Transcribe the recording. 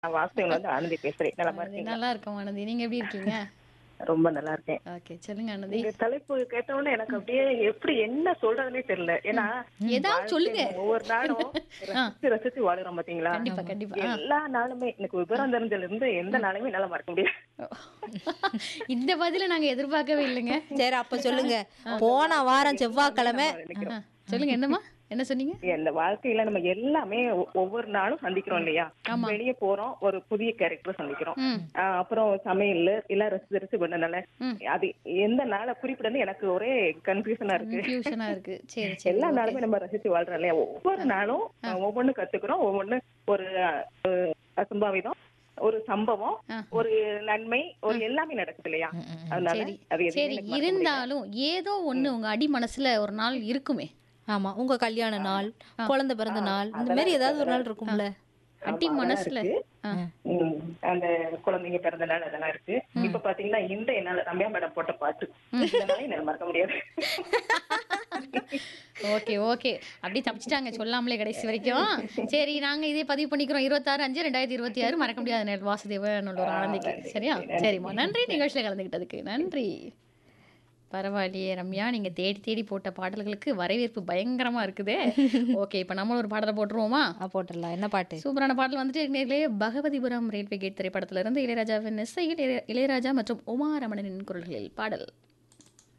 நான் வாசகன் வந்து ஆனந்தி பேசுறேன் நலமா ஆனந்தி, இருக்கீங்களா நல்லா இருக்கோம் ஆனந்தி நீங்க எப்படி இருக்கீங்க ரொம்ப நல்லா இருக்கேன் ஓகே சொல்லுங்க ஆனந்தி நீங்க தலைப்பு கேட்ட உடனே எனக்கு அப்படியே எப்படி என்ன சொல்றதுனே தெரியல ஏன்னா ஏதாவது வாழ்க்கை சொல்லுங்க. ஒவ்வொரு நாளும் ரசிச்சு ரசிச்சு வாழுறோம் பாத்தீங்களா கண்டிப்பா கண்டிப்பா ஆ. எல்லா நாளுமே எனக்கு விவரம் தெரிஞ்சதுல இருந்து எந்த நாளுமே என்னால மறக்க முடியாது இந்த பதில நாங்க எதிர்பார்க்கவே இல்லைங்க சரி அப்ப சொல்லுங்க போன வாரம் செவ்வாய்க்கிழமை நினைக்கிறோம். ஆ, சொல்லுங்க என்னம்மா என்ன சொன்னீங்க இந்த வாழ்க்கையில நம்ம எல்லாமே ஒ- ஒவ்வொரு நாளும் சந்திக்கிறோம் இல்லையா வெளியே போறோம் ஒரு புதிய கேரக்டர் சந்திக்கிறோம் ம். ஆஹ் அப்புறம் சமையல் எல்லாம் ரசிச்சு ரசிச்சு பண்ணனால ம். அது எந்த நாளை குறிப்பிடன்னு எனக்கு ஒரே கன்ஃபியூஷனா இருக்கு கன்ஃபியூஷனா இருக்கு சரி சரி எல்லா நாளுமே நம்ம ரசிச்சு வாழ்றோம் இல்லையா ஒவ்வொரு நாளும் ஒவ்வொன்னு கத்துக்கிறோம் ஒவ்வொன்னு ஒரு அஹ், அசம்பாவிதம் ஒரு சம்பவம் ஆ. ஒரு நன்மை ஒரு எல்லாமே நடக்குது இல்லையா அதனால சரி அது எதுவுமே சரி எனக்கு மறக்க முடியாது. இருந்தாலும் ஏதோ ஒண்ணு உங்க அடி மனசுல ஒரு நாள் இருக்குமே ஆமா உங்க கல்யாண நாள் குழந்தை பிறந்த நாள் இந்த மாதிரி ஏதாவது ஒரு நாள் இருக்கும்ல அடி ஆமா, அதெல்லாம் மனசுல இருக்கு. ஆ. ம், அந்த குழந்தைங்க பிறந்த நாள் அதெல்லாம் இருக்கு இப்ப பாத்தீங்கன்னா இந்த என்னால ரம்யா மேடம் போட்ட பாட்டு இதனால என்னால மறக்க முடியாது ஓகே ஓகே அப்படி தப்பிச்சிட்டாங்க சொல்லாமலே கடைசி வரைக்கும் சரி நாங்க இதே பதிவு பண்ணிக்கிறோம் இருபத்தாறு அஞ்சு ரெண்டாயிரத்தி இருபத்தி ஆறு மறக்க முடியாத நேரம் வாசுதேவன் ஒரு ஆனந்திக்கு சரியா சரிம்மா நன்றி நிகழ்ச்சியில் கலந்துக்கிட்டதுக்கு நன்றி பரவாயில்லையே ரம்யா நீங்க தேடி தேடி போட்ட பாடல்களுக்கு வரவேற்பு பயங்கரமா இருக்குதே ஓகே இப்போ நம்மளும் ஒரு பாடலை போட்டுருவோமா ஆ, போட்டுடலாம் என்ன பாட்டு சூப்பரான பாடல் வந்துட்டு நேர்களே பகவதிபுரம் ரயில்வே கேட் திரைப்படத்திலிருந்து இளையராஜாவின் இசையில் இளைய- இளையராஜா மற்றும் உமா ரமணனின் குரல்களில் பாடல்